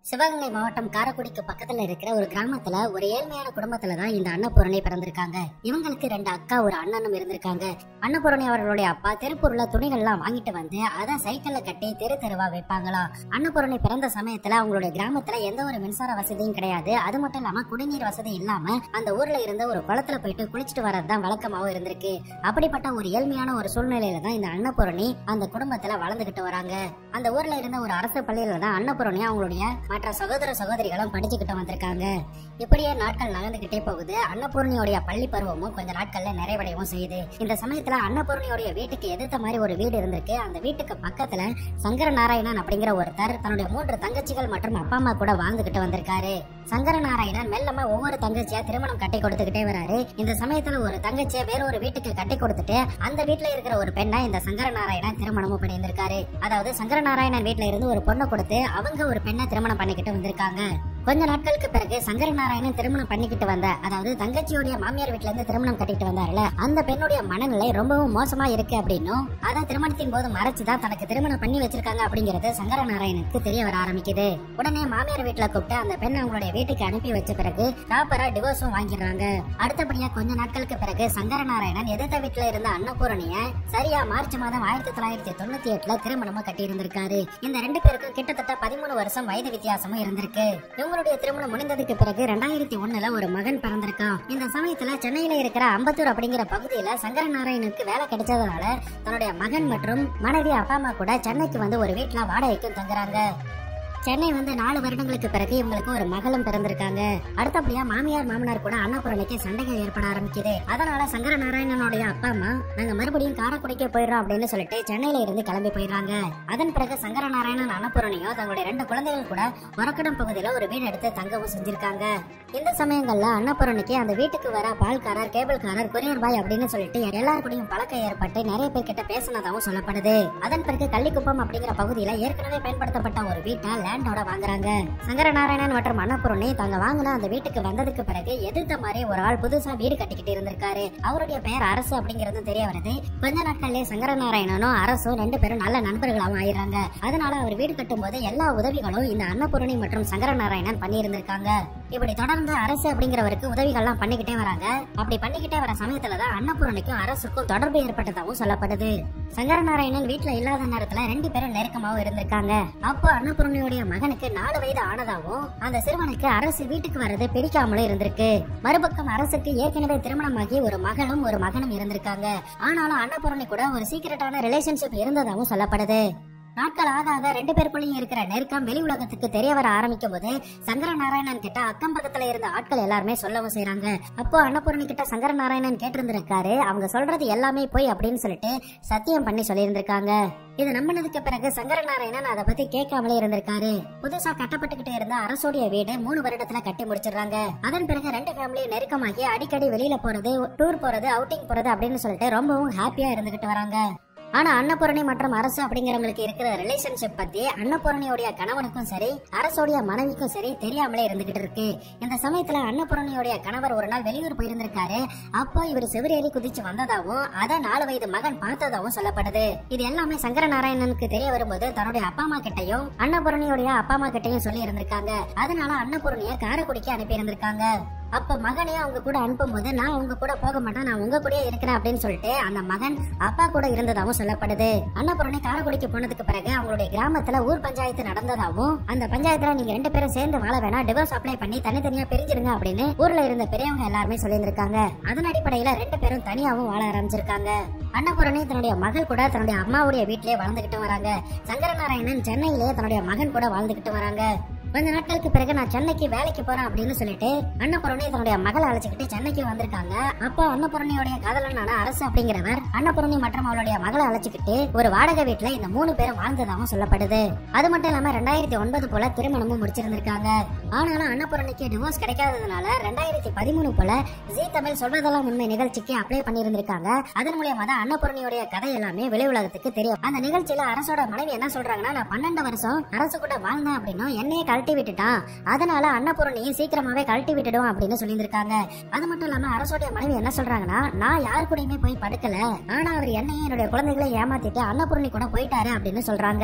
சிவகங்கை மாவட்டம் காரைக்குடிக்கு பக்கத்துல இருக்கிற ஒரு கிராமத்துல ஒரு ஏழ்மையான குடும்பத்துல தான் இந்த அன்னபூரணி பிறந்திருக்காங்க இவங்களுக்கு ரெண்டு அக்கா ஒரு அண்ணனும் இருந்திருக்காங்க அன்னபூரணி அவர்களுடைய அப்பா திருப்பூர்ல துணிகள்லாம் வாங்கிட்டு வந்து அதை சைக்கிள்ல கட்டி தெரு தெருவா வைப்பாங்களாம் அன்னபூரணி பிறந்த சமயத்துல அவங்களுடைய கிராமத்துல எந்த ஒரு மின்சார வசதியும் கிடையாது அது மட்டும் இல்லாம குடிநீர் வசதி இல்லாம அந்த ஊர்ல இருந்த ஒரு குளத்துல போயிட்டு குளிச்சுட்டு வரதுதான் வழக்கமாவும் இருந்திருக்கு அப்படிப்பட்ட ஒரு ஏழ்மையான ஒரு சூழ்நிலையில தான் இந்த அன்னபூரணி அந்த குடும்பத்துல வளர்ந்துகிட்டு வராங்க அந்த ஊர்ல இருந்த ஒரு அரசு பள்ளியில தான் அன்னபூரணி அவங்களுடைய மற்ற சகோதர சகோதரிகளும் படிச்சுக்கிட்டு வந்திருக்காங்க இப்படியே நாட்கள் நகர்ந்துகிட்டே போகுது அன்னபூர்ணியோடைய பள்ளி பருவமும் கொஞ்ச நாட்கள்ல நிறைவடையவும் செய்யுது இந்த சமயத்துல அன்னபூர்ணியோடைய வீட்டுக்கு எதிர்த்த மாதிரி ஒரு வீடு இருந்திருக்கு அந்த வீட்டுக்கு பக்கத்துல சங்கர நாராயணன் அப்படிங்கிற ஒருத்தர் தன்னுடைய மூன்று தங்கச்சிகள் மற்றும் அப்பா அம்மா கூட வாழ்ந்துகிட்டு வந்திருக்காரு சங்கர நாராயணன் மெல்லமா ஒவ்வொரு தங்கச்சியா திருமணம் கட்டி கொடுத்துக்கிட்டே வராரு இந்த சமயத்துல ஒரு தங்கச்சியை வேற ஒரு வீட்டுக்கு கட்டி கொடுத்துட்டு அந்த வீட்டுல இருக்கிற ஒரு பெண்ணை இந்த சங்கர நாராயணன் திருமணமும் பண்ணியிருந்திருக்காரு அதாவது சங்கர நாராயணன் வீட்டுல இருந்து ஒரு பொண்ணை கொடுத்து அவங்க ஒரு பெண்ணை திருமணம் பண்ணிக்கிட்டு வந்திருக்காங்க கொஞ்ச நாட்களுக்கு பிறகு சங்கர நாராயணன் திருமணம் பண்ணிக்கிட்டு வந்த அதாவது தங்கச்சியோடைய மாமியார் வீட்ல இருந்து திருமணம் கட்டிட்டு வந்தாருல அந்த பெண்ணுடைய மனநிலை ரொம்பவும் மோசமா இருக்கு அப்படின்னும் அதான் திருமணத்தின் போது மறைச்சுதான் தனக்கு திருமணம் பண்ணி வச்சிருக்காங்க அப்படிங்கறது சங்கர நாராயணனுக்கு தெரிய வர ஆரம்பிக்குது உடனே மாமியார் வீட்டுல கூப்பிட்டு அந்த பெண் அவங்களுடைய வீட்டுக்கு அனுப்பி வச்ச பிறகு ப்ராப்பரா டிவோர்ஸும் வாங்கிடுறாங்க அடுத்தபடியா கொஞ்ச நாட்களுக்கு பிறகு சங்கர நாராயணன் எதிர்த்த வீட்டுல இருந்த அன்னபூரணிய சரியா மார்ச் மாதம் ஆயிரத்தி தொள்ளாயிரத்தி தொண்ணூத்தி எட்டுல திருமணமும் கட்டி இருந்திருக்காரு இந்த ரெண்டு பேருக்கும் கிட்டத்தட்ட பதிமூணு வருஷம் வயது வித்தியாசமும் இருந்திருக்கு இவங்களுடைய திருமணம் முடிந்ததுக்கு பிறகு ரெண்டாயிரத்தி ஒண்ணுல ஒரு மகன் பிறந்திருக்கான் இந்த சமயத்துல சென்னையில இருக்கிற அம்பத்தூர் அப்படிங்கிற பகுதியில சங்கர நாராயணனுக்கு வேலை கிடைச்சதுனால தன்னுடைய மகன் மற்றும் மனைவி அப்பா அம்மா கூட சென்னைக்கு வந்து ஒரு வீட்டுல வாடகைக்கும் தங்குறாங்க சென்னை வந்து நாலு வருடங்களுக்கு பிறகு இவங்களுக்கு ஒரு மகளும் பிறந்திருக்காங்க அடுத்தபடியா மாமியார் மாமனார் கூட அன்னபூரணிக்கு சண்டைகள் ஏற்பட ஆரம்பிக்குது அதனால சங்கர நாராயணனுடைய அப்பா அம்மா நாங்க மறுபடியும் காரைக்குடிக்கு போயிடுறோம் அப்படின்னு சொல்லிட்டு சென்னையில இருந்து கிளம்பி போயிடுறாங்க அதன் பிறகு சங்கர நாராயணன் அன்னபூரணியும் தங்களுடைய ரெண்டு குழந்தைகள் கூட வரக்கடம் பகுதியில ஒரு வீடு எடுத்து தங்கவும் செஞ்சிருக்காங்க இந்த சமயங்கள்ல அன்னபூரணிக்கு அந்த வீட்டுக்கு வர பால்காரர் கேபிள்காரர் கொரியர் பாய் அப்படின்னு சொல்லிட்டு எல்லார் கூடயும் பழக்கம் ஏற்பட்டு நிறைய பேர் கிட்ட பேசினதாகவும் சொல்லப்படுது அதன் பிறகு கள்ளிக்குப்பம் அப்படிங்கிற பகுதியில ஏற்கனவே பயன்படுத்தப்பட்ட ஒரு வீட்டை லேண்டோட வாங்குறாங்க சங்கர நாராயணன் மற்றும் அன்னபூரணி தாங்க வாங்கின அந்த வீட்டுக்கு வந்ததுக்கு பிறகு எதிர்த்த மாதிரி ஒரு ஆள் புதுசா வீடு கட்டிக்கிட்டு இருந்திருக்காரு அவருடைய பெயர் அரசு அப்படிங்கிறது தெரிய வருது கொஞ்ச நாட்கள்லயே சங்கர நாராயணனும் அரசும் ரெண்டு பேரும் நல்ல நண்பர்களாகவும் ஆயிடுறாங்க அதனால அவர் வீடு கட்டும் போது எல்லா உதவிகளும் இந்த அன்னபூரணி மற்றும் சங்கர நாராயணன் பண்ணி இருந்திருக்காங்க இப்படி தொடர்ந்து அரசு அப்படிங்கிறவருக்கு உதவிகள்லாம் பண்ணிக்கிட்டே வராங்க அப்படி பண்ணிக்கிட்டே வர சமயத்துல தான் அன்னபூரணிக்கும் அரசுக்கும் தொடர்பு ஏற்பட்டதாகவும் சொல்லப்படுது சங்கர நாராயணன் வீட்டுல இல்லாத நேரத்துல ரெண்டு பேரும் நெருக்கமாவும் இருந்திருக்காங்க அப்போ அன்னபூரணியுடைய மகனுக்கு நாலு வயது ஆனதாவும் அந்த சிறுவனுக்கு அரசு வீட்டுக்கு வர்றது பிடிக்காமலும் இருந்திருக்கு மறுபக்கம் அரசுக்கு ஏற்கனவே திருமணமாகி ஒரு மகளும் ஒரு மகனும் இருந்திருக்காங்க ஆனாலும் அன்னபூரணி கூட ஒரு சீக்கிரட்டான ரிலேஷன்ஷிப் இருந்ததாகவும் சொல்லப்படுது நாட்கள் ஆக ஆக ரெண்டு பேருக்குள்ளயும் இருக்கிற நெருக்கம் வெளி உலகத்துக்கு தெரிய வர ஆரம்பிக்கும் போது சங்கர நாராயணன் கிட்ட அக்கம் பக்கத்துல இருந்த ஆட்கள் எல்லாருமே சொல்லவும் செய்றாங்க அப்போ அன்னபூரணி கிட்ட சங்கர நாராயணன் கேட்டிருந்திருக்காரு அவங்க சொல்றது எல்லாமே போய் அப்படின்னு சொல்லிட்டு சத்தியம் பண்ணி சொல்லியிருந்திருக்காங்க இது நம்பினதுக்கு பிறகு சங்கர நாராயணன் அதை பத்தி கேட்காமலே இருந்திருக்காரு புதுசா கட்டப்பட்டுக்கிட்டு இருந்த அரசோடைய வீடு மூணு வருடத்துல கட்டி முடிச்சிடுறாங்க அதன் பிறகு ரெண்டு ஃபேமிலியும் நெருக்கமாகி அடிக்கடி வெளியில போறது டூர் போறது அவுட்டிங் போறது அப்படின்னு சொல்லிட்டு ரொம்பவும் ஹாப்பியா இருந்துகிட்டு வராங்க ஆனா அன்னபூரணி மற்றும் அரசு அப்படிங்கிறவங்களுக்கு இருக்கிற ரிலேஷன்ஷிப் பத்தி அன்னபூரணியோடைய கணவனுக்கும் சரி அரசோடைய மனைவிக்கும் சரி தெரியாமலே இருந்துகிட்டு இருக்கு இந்த சமயத்துல அன்னபூரணியோடைய கணவர் ஒரு நாள் வெளியூர் போயிருந்திருக்காரு அப்போ இவர் செவிரேறி குதிச்சு வந்ததாவும் அத நாலு வயது மகன் பார்த்ததாவும் சொல்லப்படுது இது எல்லாமே சங்கர நாராயணனுக்கு தெரிய வரும்போது தன்னுடைய அப்பா அம்மா கிட்டையும் அன்னபூரணியோடைய அப்பா அம்மா கிட்டையும் சொல்லி இருந்திருக்காங்க அதனால அன்னபூரணிய காரைக்குடிக்கு அனுப்பி இருந்திருக்காங்க அப்ப மகனையும் அவங்க கூட அனுப்பும்போது நான் உங்க கூட போக மாட்டேன் நான் உங்க கூடயே இருக்கிறேன் அப்படின்னு சொல்லிட்டு அந்த மகன் அப்பா கூட இருந்ததாகவும் சொல்லப்படுது அன்னபூரணி காரைக்குடிக்கு போனதுக்கு பிறகு அவங்களுடைய கிராமத்துல ஊர் பஞ்சாயத்து நடந்ததாகவும் அந்த பஞ்சாயத்துல நீங்க ரெண்டு பேரும் சேர்ந்து வாழ வேணாம் டிவோர்ஸ் அப்ளை பண்ணி தனித்தனியா பிரிஞ்சிருங்க அப்படின்னு ஊர்ல இருந்த பெரியவங்க எல்லாருமே சொல்லியிருந்திருக்காங்க அதன் அடிப்படையில ரெண்டு பேரும் தனியாவும் வாழ ஆரம்பிச்சிருக்காங்க அன்னபூரணி தன்னுடைய மகள் கூட தன்னுடைய அம்மாவுடைய வீட்டிலேயே வாழ்ந்துகிட்டு வராங்க சங்கரநாராயணன் சென்னையிலேயே தன்னுடைய மகன் கூட வாழ்ந்துகிட்டு வராங்க கொஞ்ச நாட்களுக்கு பிறகு நான் சென்னைக்கு வேலைக்கு போறேன் அப்படின்னு சொல்லிட்டு அன்னபூரணி தன்னுடைய மகளை அழைச்சிக்கிட்டு சென்னைக்கு வந்திருக்காங்க அப்போ அன்னபூரணியோடைய காதலனான அரசு அப்படிங்கிறவர் அன்னபூரணி மற்றும் அவளுடைய மகளை அழைச்சிக்கிட்டு ஒரு வாடகை வீட்டுல இந்த மூணு பேரும் வாழ்ந்ததாகவும் சொல்லப்படுது அது மட்டும் இல்லாம ரெண்டாயிரத்தி ஒன்பது போல திருமணமும் முடிச்சிருந்திருக்காங்க ஆனாலும் அன்னபூரணிக்கு டிவோர்ஸ் கிடைக்காததுனால ரெண்டாயிரத்தி பதிமூணு போல ஜி தமிழ் சொல்றதெல்லாம் உண்மை நிகழ்ச்சிக்கு அப்ளை பண்ணியிருந்திருக்காங்க அதன் மூலியமா தான் அன்னபூரணியோடைய கதை எல்லாமே வெளி உலகத்துக்கு தெரியும் அந்த நிகழ்ச்சியில அரசோட மனைவி என்ன சொல்றாங்கன்னா நான் பன்னெண்டு வருஷம் அரசு கூட வாழ்ந்தேன் அப்படின்னும் என்னையே கழட்டி விட்டுட்டான் அதனால அன்னபூரணியை சீக்கிரமாவே கழட்டி விட்டுடும் அப்படின்னு சொல்லியிருந்திருக்காங்க அது மட்டும் இல்லாம அரசோடைய மனைவி என்ன சொல்றாங்கன்னா நான் யார் கூடயுமே போய் படுக்கல ஆனா அவர் என்னையும் என்னுடைய குழந்தைகளை ஏமாத்திட்டு அன்னபூரணி கூட போயிட்டாரு அப்படின்னு சொல்றாங்க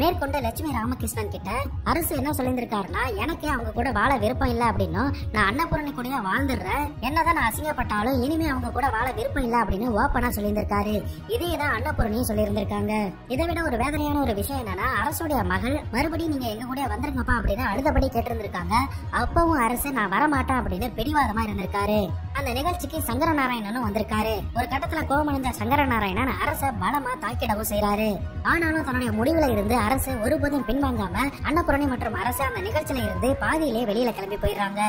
மேற்கொண்டு லட்சுமி ராமகிருஷ்ணன் கிட்ட அரசு என்ன சொல்லியிருக்காருன்னா எனக்கு அவங்க கூட வாழ விருப்பம் இல்ல அப்படின்னும் நான் அன்னபூரணி கூடயே வாழ்ந்துடுறேன் என்னதான் நான் அசிங்கப்பட்டாலும் இனிமே அவங்க கூட வாழ விருப்பம் இல்ல அப்படின்னு ஓப்பனா சொல்லியிருந்திருக்காரு இதே தான் அன்னபூரணியும் சொல்லியிருந்திருக்காங்க இதை விட ஒரு வேதனையான ஒரு விஷயம் என்னன்னா அரசுடைய மகள் மறுபடியும் நீங்க எங்க கூட வந்துருங்கப்பா அப்படின்னு அழுதபடி கேட்டிருந்திருக்காங்க அப்பவும் அரசு நான் வரமாட்டேன் அப்படின்னு பிடிவாதமா இருந்திருக்காரு அந்த நிகழ்ச்சிக்கு சங்கர நாராயணனும் வந்திருக்காரு ஒரு கட்டத்துல கோபமடைந்த சங்கர நாராயணன் அரச பலமா தாக்கிடவும் செய்றாரு ஆனாலும் தன்னுடைய முடிவுல இருந்து அரசு ஒருபோதும் பின்வாங்காம அன்னபூரணி மற்றும் அரசு அந்த நிகழ்ச்சியில இருந்து பாதியிலே வெளியில கிளம்பி போயிடுறாங்க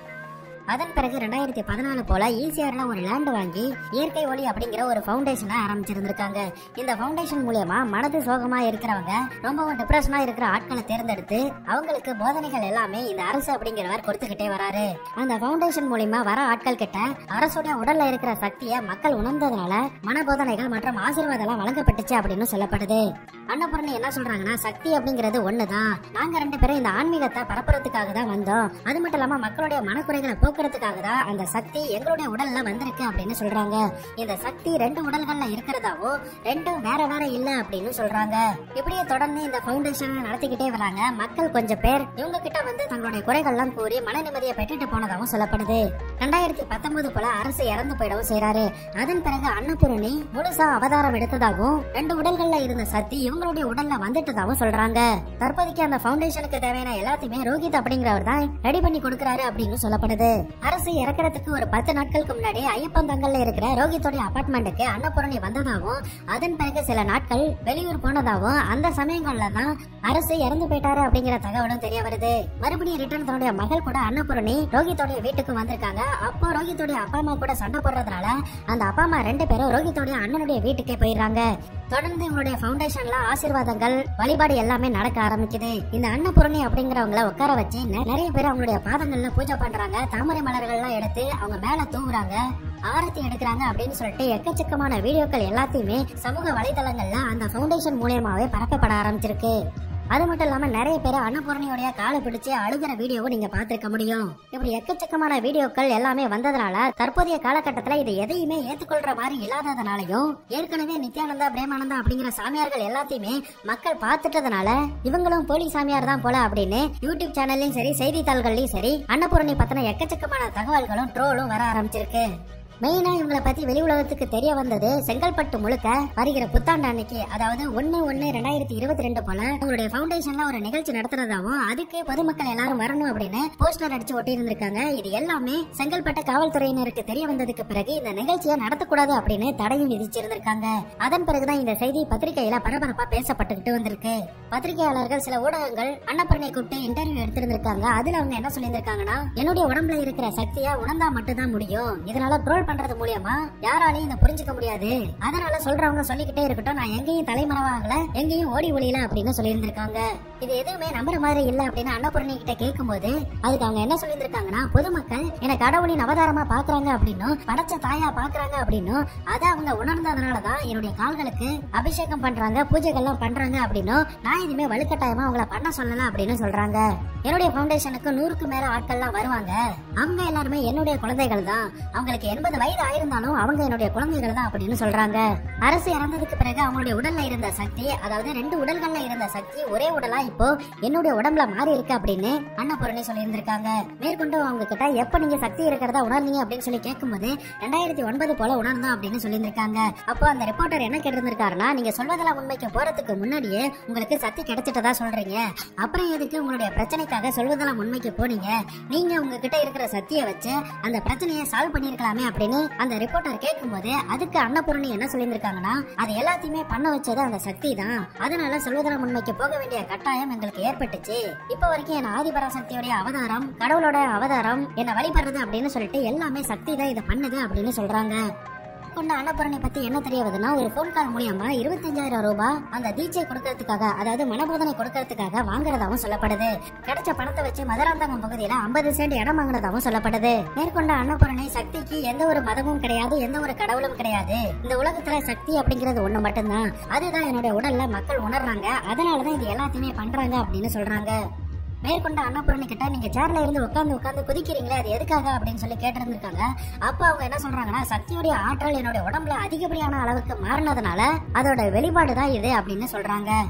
அதன் பிறகு ரெண்டாயிரத்தி பதினாலு போல ஈசிஆர்ல ஒரு லேண்ட் வாங்கி இயற்கை ஒளி அப்படிங்கிற ஒரு ஃபவுண்டேஷனை ஆரம்பிச்சிருந்திருக்காங்க இந்த ஃபவுண்டேஷன் மூலியமா மனது சோகமா இருக்கிறவங்க ரொம்பவும் டிப்ரெஷனா இருக்கிற ஆட்களை தேர்ந்தெடுத்து அவங்களுக்கு போதனைகள் எல்லாமே இந்த அரசு அப்படிங்கிறவர் கொடுத்துக்கிட்டே வராரு அந்த ஃபவுண்டேஷன் மூலியமா வர ஆட்கள் கிட்ட அரசுடைய உடல்ல இருக்கிற சக்தியை மக்கள் உணர்ந்ததுனால மனபோதனைகள் மற்றும் ஆசீர்வாதம் எல்லாம் வழங்கப்பட்டுச்சு அப்படின்னு சொல்லப்படுது அன்னபூரணி என்ன சொல்றாங்கன்னா சக்தி அப்படிங்கிறது ஒண்ணுதான் நாங்க ரெண்டு பேரும் இந்த ஆன்மீகத்தை பரப்புறதுக்காக தான் வந்தோம் அது மட்டும் இல்லாம மக்களுடைய மனக்குறைகளை போக்குறதுக்காக தான் அந்த சக்தி எங்களுடைய உடல்ல வந்திருக்கு அப்படின்னு சொல்றாங்க இந்த சக்தி ரெண்டு உடல்கள்ல இருக்கிறதாவும் ரெண்டும் வேற வேற இல்ல அப்படின்னு சொல்றாங்க இப்படியே தொடர்ந்து இந்த ஃபவுண்டேஷன் நடத்திக்கிட்டே வராங்க மக்கள் கொஞ்சம் பேர் இவங்க கிட்ட வந்து தங்களுடைய குறைகள்லாம் கூறி மன நிம்மதியை பெற்றுட்டு போனதாகவும் சொல்லப்படுது ரெண்டாயிரத்தி பத்தொன்பது போல அரசு இறந்து போயிடவும் செய்றாரு அதன் பிறகு அன்னபூரணி முழுசா அவதாரம் எடுத்ததாகவும் ரெண்டு உடல்கள்ல இருந்த சக்தி இவங்களுடைய உடல்ல வந்துட்டதாகவும் சொல்றாங்க தற்போதைக்கு அந்த ஃபவுண்டேஷனுக்கு தேவையான எல்லாத்தையுமே ரோஹித் அப்படிங்கிறவர் தான் ரெடி பண்ணி கொடுக்கறாரு அப்படின்னு சொல்லப்படுது அரசு இறக்குறதுக்கு ஒரு பத்து நாட்களுக்கு முன்னாடி ஐயப்பந்தங்கல்ல இருக்கிற ரோஹித்தோட அபார்ட்மெண்ட்டுக்கு அன்னபூரணி வந்ததாகவும் அதன் பிறகு சில நாட்கள் வெளியூர் போனதாகவும் அந்த சமயங்கள்ல தான் அரசு இறந்து போயிட்டாரு அப்படிங்கிற தகவலும் தெரிய வருது மறுபடியும் ரிட்டர்ன் தன்னுடைய மகள் கூட அன்னபூரணி ரோஹித்தோடைய வீட்டுக்கு வந்திருக்காங்க அப்போ ரோஹித்தோடைய அப்பா அம்மா கூட சண்டை போடுறதுனால அந்த அப்பா அம்மா ரெண்டு பேரும் ரோஹித்தோடைய அண்ணனுடைய வீட்டுக்கே போயிடுறாங்க தொடர்ந்து இவங்களுடைய ஃபவுண்டேஷன்ல ஆசீர்வாதங்கள் வழிபாடு எல்லாமே நடக்க ஆரம்பிக்குது இந்த அன்னபூரணி அப்படிங்கிறவங்கள உட்கார வச்சு நெ- நிறைய பேர் அவங்களுடைய பாதங்கள்ல பூஜை பண்றாங்க தாமரை மலர்கள்லாம் எடுத்து அவங்க மேல தூவுறாங்க ஆரத்தி எடுக்கிறாங்க அப்படின்னு சொல்லிட்டு எக்கச்சக்கமான வீடியோக்கள் எல்லாத்தையுமே சமூக வலைதளங்கள்ல அந்த ஃபவுண்டேஷன் மூலியமாவே பரப்பப்பட ஆரம்பிச்சிருக்கு அது மட்டும் இல்லாம நிறைய பேர் அன்னபூரணியோடைய காலை பிடிச்சு அழுகிற வீடியோவும் நீங்க பார்த்திருக்க முடியும் இப்படி எக்கச்சக்கமான வீடியோக்கள் எல்லாமே வந்ததுனால தற்போதைய காலகட்டத்துல இது எதையுமே ஏத்துக்கொள்ற மாதிரி இல்லாததுனாலையும் ஏற்கனவே நித்யானந்தா பிரேமானந்தா அப்படிங்கிற சாமியார்கள் எல்லாத்தையுமே மக்கள் பார்த்துட்டதுனால இவங்களும் போலி சாமியார் தான் போல அப்படின்னு யூடியூப் சேனல்லையும் சரி செய்தித்தாள்கள்லயும் சரி அன்னபூரணி பத்தின எக்கச்சக்கமான தகவல்களும் ட்ரோலும் வர ஆரம்பிச்சிருக்கு மெயினா இவங்களை பத்தி வெளி உலகத்துக்கு தெரிய வந்தது செங்கல்பட்டு முழுக்க வருகிற புத்தாண்டு அன்னைக்கு அதாவது ஒன்னு ஒன்னு ரெண்டாயிரத்தி இருபத்தி ரெண்டு போல உங்களுடைய ஃபவுண்டேஷன்ல ஒரு நிகழ்ச்சி நடத்துறதாவும் அதுக்கு பொதுமக்கள் எல்லாரும் வரணும் அப்படின்னு போஸ்டர் அடிச்சு ஒட்டி இருந்திருக்காங்க இது எல்லாமே செங்கல்பட்டு காவல்துறையினருக்கு தெரிய வந்ததுக்கு பிறகு இந்த நிகழ்ச்சியை நடத்தக்கூடாது அப்படின்னு தடையும் விதிச்சிருந்திருக்காங்க அதன் பிறகுதான் இந்த செய்தி பத்திரிகையில பரபரப்பா பேசப்பட்டுக்கிட்டு வந்திருக்கு பத்திரிகையாளர்கள் சில ஊடகங்கள் அன்னபூரணை கூப்பிட்டு இன்டர்வியூ எடுத்திருந்திருக்காங்க அதுல அவங்க என்ன சொல்லியிருந்திருக்காங்கன்னா என்னுடைய உடம்புல இருக்கிற சக்தியை உணர்ந்தா மட்டும்தான் முடியும் இதனால ட்ரோல் பண்றது மூலியமா யாராலையும் இதை புரிஞ்சுக்க முடியாது அதனால சொல்றவங்க சொல்லிக்கிட்டே இருக்கட்டும் நான் எங்கேயும் தலைமறைவாகல எங்கேயும் ஓடி ஒளியல அப்படின்னு சொல்லியிருந்திருக்காங்க இது எதுவுமே நம்புற மாதிரி இல்ல அப்படின்னு அன்னபூரணி கிட்ட கேட்கும்போது அதுக்கு அவங்க என்ன சொல்லியிருந்திருக்காங்கன்னா பொதுமக்கள் என்ன கடவுளின் அவதாரமா பாக்குறாங்க அப்படின்னும் படைச்ச தாயா பாக்குறாங்க அப்படின்னும் அதை அவங்க உணர்ந்ததுனால தான் என்னுடைய கால்களுக்கு அபிஷேகம் பண்றாங்க பூஜைகள்லாம் பண்றாங்க அப்படின்னும் நான் இதுமே வலுக்கட்டாயமா அவங்கள பண்ண சொல்லல அப்படின்னு சொல்றாங்க என்னுடைய ஃபவுண்டேஷனுக்கு நூறுக்கு மேல ஆட்கள்லாம் வருவாங்க அவங்க எல்லாருமே என்னுடைய குழந்தைகள் தான் அவங்களுக்கு எண்பது வயது ஆயிருந்தாலும் அவங்க என்னுடைய குழந்தைகள் தான் அப்படின்னு சொல்றாங்க அரசு இறந்ததுக்கு பிறகு அவங்களுடைய உடல்ல இருந்த சக்தி அதாவது ரெண்டு உடல்கள்ல இருந்த சக்தி ஒரே உடலா இப்போ என்னுடைய உடம்புல மாறி இருக்கு அப்படின்னு அன்னபூரணி சொல்லியிருந்திருக்காங்க மேற்கொண்டு அவங்க கிட்ட எப்ப நீங்க சக்தி இருக்கிறதா உணர்ந்தீங்க அப்படின்னு சொல்லி கேட்கும்போது ரெண்டாயிரத்தி ஒன்பது போல உணர்ந்தோம் அப்படின்னு சொல்லியிருந்திருக்காங்க அப்போ அந்த ரிப்போர்ட்டர் என்ன கேட்டிருந்திருக்காருன்னா நீங்க சொல்வதெல்லாம் உண்மைக்கு போறதுக்கு முன்னாடியே உங்களுக்கு சக்தி கிடைச்சிட்டதா சொல்றீங்க அப்புறம் எதுக்கு உங்களுடைய பிரச்சனைக்காக சொல்வதெல்லாம் உண்மைக்கு போனீங்க நீங்க உங்ககிட்ட இருக்கிற சக்தியை வச்சு அந்த பிரச்சனையை சால்வ் பண்ணிருக்கலாமே அப்படின்னு அந்த ரிப்போர்ட்டர் கேட்கும்போது அதுக்கு அன்னபூரணி என்ன சொல்லியிருந்திருக்காங்கன்னா அது எல்லாத்தையுமே பண்ண வச்சது அந்த சக்தி தான் அதனால சொல்வதெல்லாம் உண்மைக்கு போக வேண்டிய கட்டாயம் எங்களுக்கு ஏற்பட்டுச்சு இப்ப வரைக்கும் என் ஆதிபராசக்தியோடைய அவதாரம் கடவுளோட அவதாரம் என்ன வழிபடுறது அப்படின்னு சொல்லிட்டு எல்லாமே சக்தி தான் இதை பண்ணுது அப்படின்னு சொல்றாங்க கொண்ட அன்னபூரணி பத்தி என்ன தெரிய வருதுன்னா ஒரு ஃபோன் கால் மூலியமா இருபத்தஞ்சாயிரம் ரூபாய் அந்த தீட்சை கொடுக்கறதுக்காக அதாவது மனபோதனை கொடுக்கறதுக்காக வாங்குறதாவும் சொல்லப்படுது கிடைச்ச பணத்தை வச்சு மதுராந்தகம் பகுதியில ஐம்பது சென்ட் இடம் வாங்கினதாவும் சொல்லப்படுது மேற்கொண்ட அன்னபூரணி சக்திக்கு எந்த ஒரு மதமும் கிடையாது எந்த ஒரு கடவுளும் கிடையாது இந்த உலகத்துல சக்தி அப்படிங்கிறது ஒண்ணு மட்டும்தான் அதுதான் என்னுடைய உடல்ல மக்கள் உணர்றாங்க அதனாலதான் இது எல்லாத்தையுமே பண்றாங்க அப்படின்னு சொல்றாங்க மேற்கொண்ட அன்னபூரணி கிட்ட நீங்க சேர்ல இருந்து உட்கார்ந்து உட்கார்ந்து குதிக்கிறீங்களே அது எதுக்காக அப்படின்னு சொல்லி கேட்டிருந்திருக்காங்க அப்ப அவங்க என்ன சொல்றாங்கன்னா சக்தியுடைய ஆற்றல் என்னுடைய உடம்புல அதிகப்படியான அளவுக்கு மாறினதுனால அதோட வெளிப்பாடு தான் இது அப்படின்னு சொல்றாங்க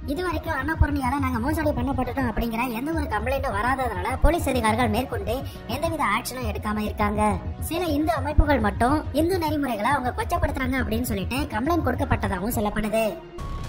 இது வரைக்கும் அன்னபூரணியால நாங்க மோசடி பண்ணப்பட்டுட்டோம் அப்படிங்கிற எந்த ஒரு கம்ப்ளைண்ட்டும் வராததுனால போலீஸ் அதிகாரிகள் மேற்கொண்டு எந்தவித ஆக்ஷனும் எடுக்காம இருக்காங்க சில இந்து அமைப்புகள் மட்டும் இந்து நெறிமுறைகளை அவங்க கொச்சப்படுத்துறாங்க அப்படின்னு சொல்லிட்டு கம்ப்ளைண்ட் கொடுக்கப்பட்டதாகவும் சொல்லப்படுது